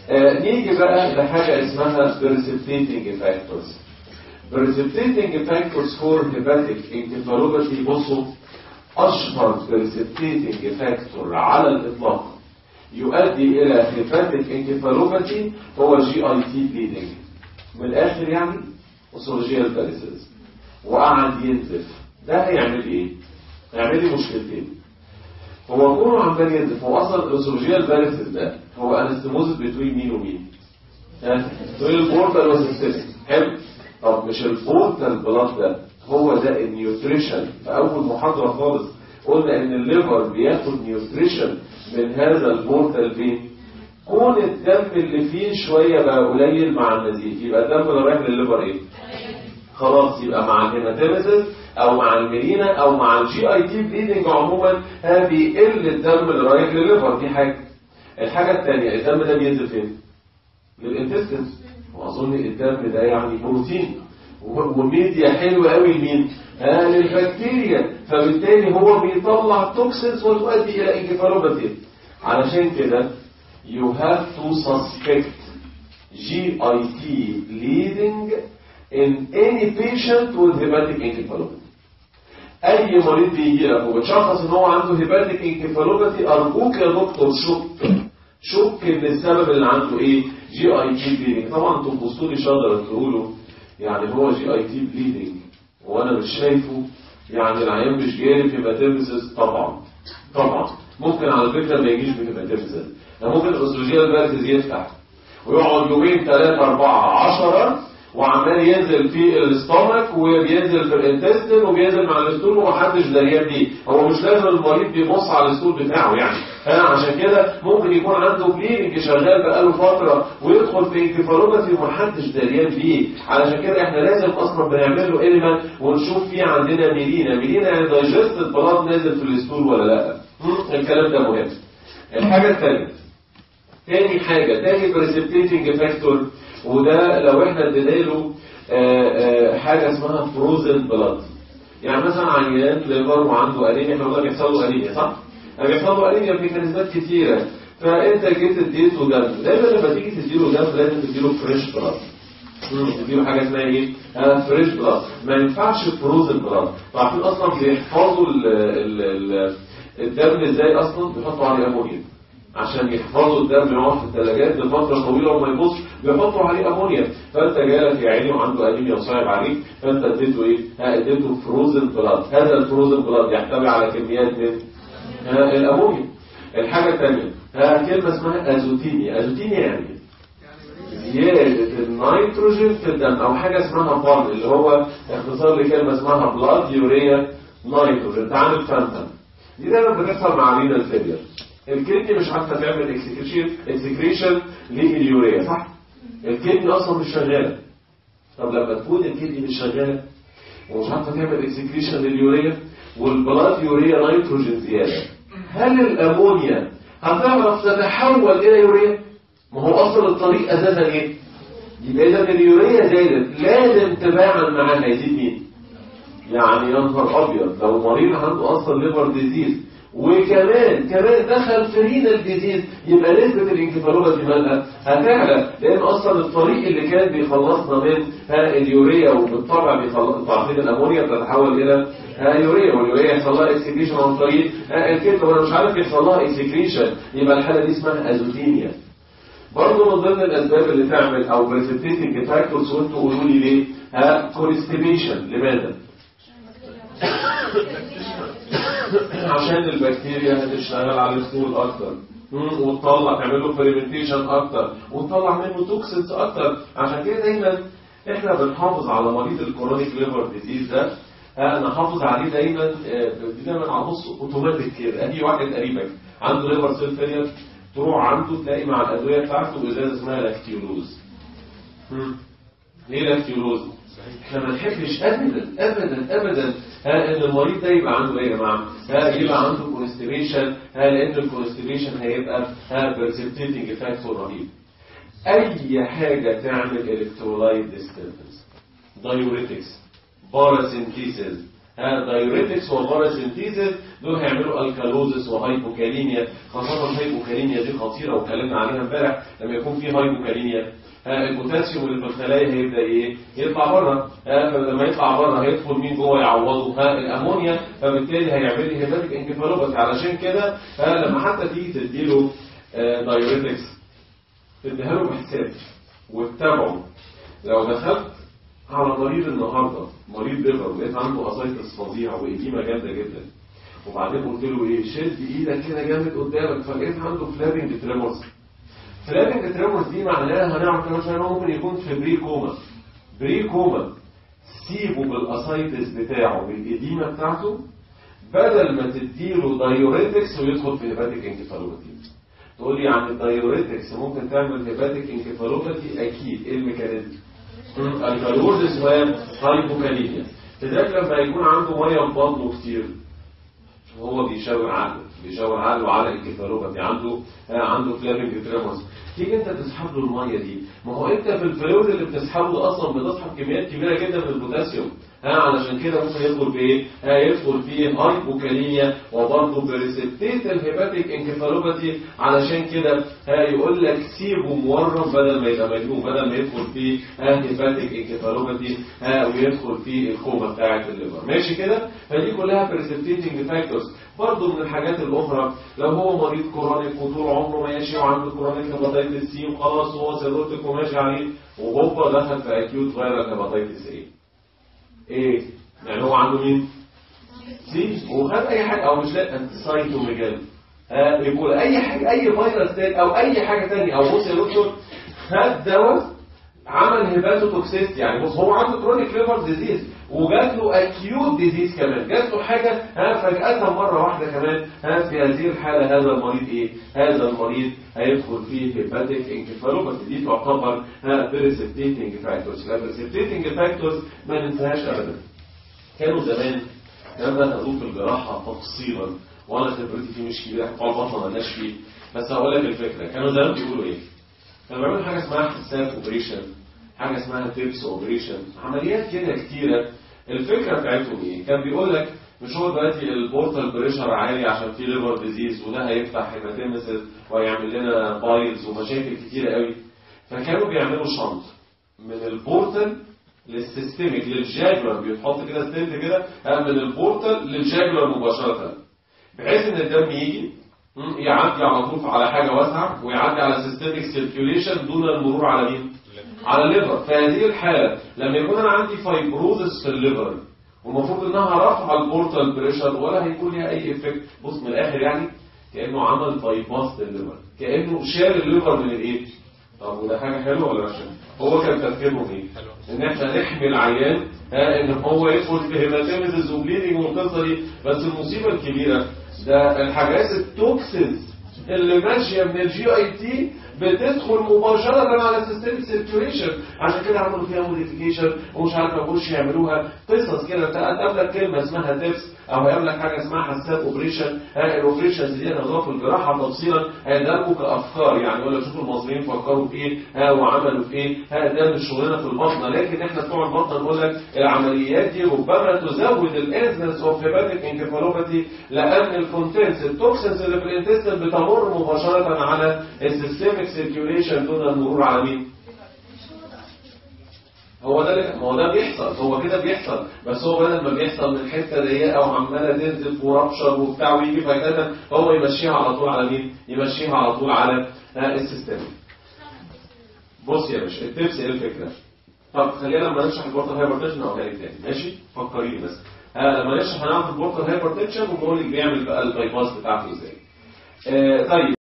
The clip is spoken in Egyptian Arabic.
آه نيجي بقى لحاجة اسمها precipitating factors precipitating factors for hepatic encephalopathy بصوا أشهر precipitating factor على الإطلاق يؤدي إلى hepatic encephalopathy هو جي اي تي bleeding من الآخر يعني اسولوجيال فاليسز وقعد ينزف ده هيعمل ايه؟ هيعمل لي مشكلتين هو كونه عمال ينزف هو اصلا الاسولوجيال فاليسز ده هو انستموزس بتوين مين ومين؟ بتوين البورتال والسيستم حلو طب مش البورتال بلاد ده هو ده النيوتريشن في اول محاضره خالص قلنا ان الليفر بياخد نيوتريشن من هذا البورتال فين كون الدم اللي فيه شويه بقى قليل مع النزيف يبقى الدم اللي رايح للليفر ايه خلاص يبقى مع الهيماتيمسيس او مع الميلينا او مع الجي اي تي بليدنج عموما ها بيقل الدم اللي رايح للليفر دي حاجه الحاجه الثانيه الدم ده بينزل فين للانتستنس واظن الدم ده يعني بروتين وميديا حلوه قوي لمين ها للبكتيريا فبالتالي هو بيطلع توكسينز وتؤدي الى انكفالوباثي علشان كده you have to suspect GIT bleeding in any patient with hepatic encephalopathy اي مريض بيجي لك وبتشخص ان هو عنده hepatic encephalopathy ارجوك يا دكتور شك شك ان السبب اللي عنده ايه جي اي تي بليدنج طبعا انتوا تبصوا لي شجره تقولوا يعني هو جي اي تي بليدنج وانا مش شايفه يعني العيان مش جاري في هيماتيمسيس طبعا طبعا ممكن على فكره ما يجيش بهيماتيمسيس ده ممكن الاسروجيال فالفز يفتح ويقعد يومين ثلاثة أربعة عشرة وعمال ينزل في الاستومك وبينزل في الانتستين وبينزل مع الستول ومحدش دريان بيه هو مش لازم المريض بيبص على الستول بتاعه يعني ها عشان كده ممكن يكون عنده بليدنج شغال بقاله فتره ويدخل في انكفالوباثي ومحدش دريان بيه علشان كده احنا لازم اصلا بنعمل له اليمنت ونشوف في عندنا ميلينا ميلينا يعني دايجستد بلاد نازل في الستول ولا لا الكلام ده مهم الحاجه الثانيه تاني حاجة تاني precipitating فاكتور وده لو احنا ادينا له حاجة اسمها فروزن بلاد يعني مثلا عيان ليفر وعنده انيميا احنا قلنا بيحصل له انيميا صح؟ بيحصل له انيميا بميكانيزمات كتيرة فانت جيت اديته دم دايما لما تيجي تديله دم لازم تديله فريش بلاد تديله حاجة اسمها ايه؟ فريش بلاد ما ينفعش فروزن بلاد عارفين اصلا بيحفظوا ال ال الدم ازاي اصلا بيحطوا عليه امونيا عشان يحفظوا الدم يقعد في الثلاجات لفتره طويله وما يبص بيحطوا عليه امونيا فانت جالك يا عيني وعنده انيميا وصعب عليك فانت اديته ايه؟ ها اديته فروزن بلاد هذا الفروزن بلاد يحتوي على كميات من ها الامونيا الحاجه الثانيه ها كلمه اسمها ازوتيميا ازوتيميا يعني زيادة النيتروجين في الدم او حاجة اسمها بارن اللي هو اختصار لكلمة اسمها بلاد يوريا نيتروجين تعامل فانتم دي دايما بتحصل مع رينا الفيلير الكدني مش عارفه تعمل اكسكريشن اكسكريشن لليوريا صح الكدني اصلا مش شغاله طب لما تكون الكدني مش شغاله ومش عارفه تعمل اكسكريشن لليوريا والبلاد يوريا نيتروجين زياده هل الامونيا هتعرف تتحول الى يوريا ما هو اصلا الطريق اساسا ايه يبقى اذا اليوريا زادت لازم تباعا معاها يزيد مين يعني يا نهار ابيض لو مريض عنده اصلا ليفر ديزيز وكمان كمان دخل في رينا الجديد يبقى نسبة الانكفالوبة دي مالها هتعلى لان اصلا الطريق اللي كان بيخلصنا من ها اليوريا وبالطبع بيخلص عارفين الامونيا بتتحول الى ها يوريا واليوريا يحصل لها اكسكريشن عن طريق الكبد وانا مش عارف يحصل لها اكسكريشن يبقى الحاله دي اسمها ازوتيميا برضه من ضمن الاسباب اللي تعمل او بريسبتيتنج فاكتورز وانتوا قولوا لي ليه ها كونستيبيشن لماذا؟ عشان البكتيريا هتشتغل على الستول اكتر وتطلع تعمل له فريمنتيشن اكتر وتطلع منه توكسينز اكتر عشان كده دايما احنا بنحافظ على مريض الكرونيك ليفر ديزيز ده نحافظ عليه دايما دايما على نص اوتوماتيك كده اي واحد قريبك عنده ليفر سيل فيلير تروح عنده تلاقي مع الادويه بتاعته ازازه اسمها لاكتيولوز ليه لاكتيولوز احنا ما نحبش ابدا ابدا ابدا ها ان المريض ده يبقى عنده ايه يا جماعه ها يبقى عنده كونستيبيشن ها لان الكونستيبيشن هيبقى ها برسبتيتنج فاكتور رهيب اي حاجه تعمل الكترولايت ديستربنس دايوريتكس باراسينثيسيس دايوريتكس والباراسينثيزيس دول هيعملوا الكالوزس وهايبوكاليميا خاصه الهايبوكاليميا دي خطيره واتكلمنا عليها امبارح لما يكون في هايبوكاليميا ها، البوتاسيوم اللي في الخلايا هيبدا ايه؟ يطلع بره ها، فلما يطلع بره هيدخل مين جوه يعوضه ها الامونيا فبالتالي هيعمل لي هيباتيك انكفالوباثي علشان كده ها، لما حتى تيجي تديله آه، دايوريتكس تديها له بحساب واتبعه لو دخلت على مريض النهارده مريض ليفر ولقيت عنده اسايتس فظيع وإديمة جامده جدا وبعدين قلت له ايه شد ايدك كده جامد قدامك فلقيت عنده فلابنج تريمورز فلابنج تريمورز دي معناها هنعرف كمان شويه إن هو ممكن يكون في بري كوما بري كوما سيبه بالاسايتس بتاعه بالإديمة بتاعته بدل ما تديله دايوريتكس ويدخل في هيباتيك انكفالوباثي تقول لي يعني الدايوريتكس ممكن تعمل هيباتيك انكفالوباثي اكيد ايه الميكانيزم الكالوريز وهايبوكاليميا لذلك لما يكون عنده ميه في بطنه كتير هو بيشاور عقله بيشاور عقله على الكفالوباثي عنده آه عنده فلابنج تريمورز تيجي انت تسحب له الميه دي ما هو انت في الفلويد اللي بتسحبه ده اصلا بتسحب كميات كبيره جدا من البوتاسيوم ها علشان كده ممكن يدخل في ايه؟ ها يدخل في هايبوكاليميا وبرضه بريسبتيت الهيباتيك انكفالوباثي علشان كده ها يقول لك سيبه مورم بدل ما يبقى مجنون بدل ما يدخل في ها هيباتيك انكفالوباثي ها ويدخل في الكوما بتاعت الليفر ماشي كده؟ فدي كلها بريسبتيتنج فاكتورز برضه من الحاجات الاخرى لو هو مريض كورونيك وطول عمره ماشي وعنده كورونيك هيباتيتس سي وخلاص هو سيروتيك وماشي عليه وهوبا دخل في اكيوت فيرال هيباتيتس ايه؟ ايه يعني هو عنده مين سي وخد اي حاجه او مش لا انتسايتوميجال ها يقول اي حاجه اي فيروس تاني او اي حاجه تانية او بص يا دكتور خد دواء عمل هيباتوتوكسيستي يعني بص هو عنده كرونيك ليفر ديزيز وجات له اكيوت ديزيز كمان جات له حاجه ها فجاه مره واحده كمان ها في هذه الحاله هذا المريض ايه هذا المريض هيدخل فيه هيباتيك انكفالوباثي دي تعتبر ها بريسبتيتنج فاكتورز البريسبتيتنج فاكتورز ما ننساهاش ابدا كانوا زمان لما تدوه في الجراحه تفصيلا وانا خبرتي فيه مش كبيره بتوع البطنه مالناش فيه بس هقول لك الفكره كانوا زمان بيقولوا ايه؟ كانوا بيعملوا حاجه اسمها حساب اوبريشن حاجه اسمها تيبس اوبريشن عمليات كده كتيره الفكره بتاعتهم ايه؟ كان بيقول لك مش هو دلوقتي البورتال بريشر عالي عشان في ليفر ديزيز وده هيفتح هيماتيمسيس وهيعمل لنا بايلز ومشاكل كتيره قوي فكانوا بيعملوا شنط من البورتال للسيستميك للجاجولار بيتحط كده ستنت كده من البورتال للجاجولار مباشره بحيث ان الدم يجي مم، يعدي على طول على حاجه واسعه ويعدي على سيستميك سيركيوليشن دون المرور على مين؟ على الليفر في هذه الحالة لما يكون أنا عندي فايبروزس في الليفر والمفروض إنها رافعة البورتال بريشر ولا هيكون ليها أي إفكت بص من الآخر يعني كأنه عمل بايباس للليفر كأنه شال الليفر من الإيه؟ طب وده حاجة حلوة ولا وحشة؟ هو كان تفكيره إيه؟ إن إحنا نحمي العيان ها إن هو يدخل في هيماتيميزز وبليدنج والقصة دي بس المصيبة الكبيرة ده الحاجات التوكسينز اللي ماشية من الجي اي تي بتدخل مباشرة على السيستم سيركيوليشن عشان كده عملوا فيها موديفيكيشن ومش عارف ما يخش يعملوها قصص كده انت هتقابلك كلمة اسمها تيبس او هيقابلك حاجة اسمها حساب اوبريشن الاوبريشنز دي هناخدوها في الجراحة تفصيلا هيدلقوا كافكار يعني يقول لك شوفوا المصريين فكروا في ايه ها وعملوا في ايه ها ده مش شغلنا في البطنة لكن احنا بتوع البطنة نقول لك العمليات دي ربما تزود الانسنس اوف هيباتيك انكفالوباثي لان الكونتنس التوكسنز اللي في الانتستين بتمر مباشرة على السيستميك سيركيوليشن دون المرور على مين؟ هو ده اللي- ما هو ده بيحصل هو كده بيحصل بس هو بدل ما بيحصل من حته ضيقه وعماله تنزل ورابشر وبتاع ويجي فجاه هو يمشيها على طول على مين؟ يمشيها على طول على آه، السيستم. بص يا باشا التبس ايه الفكره؟ طب خلينا لما نشرح البورتال هايبرتنشن او تاني تاني ماشي؟ فكريني بس. آه لما نشرح هنعرف البورتال هايبرتنشن ونقول لك بيعمل بقى البايباس بتاعته ازاي. آه طيب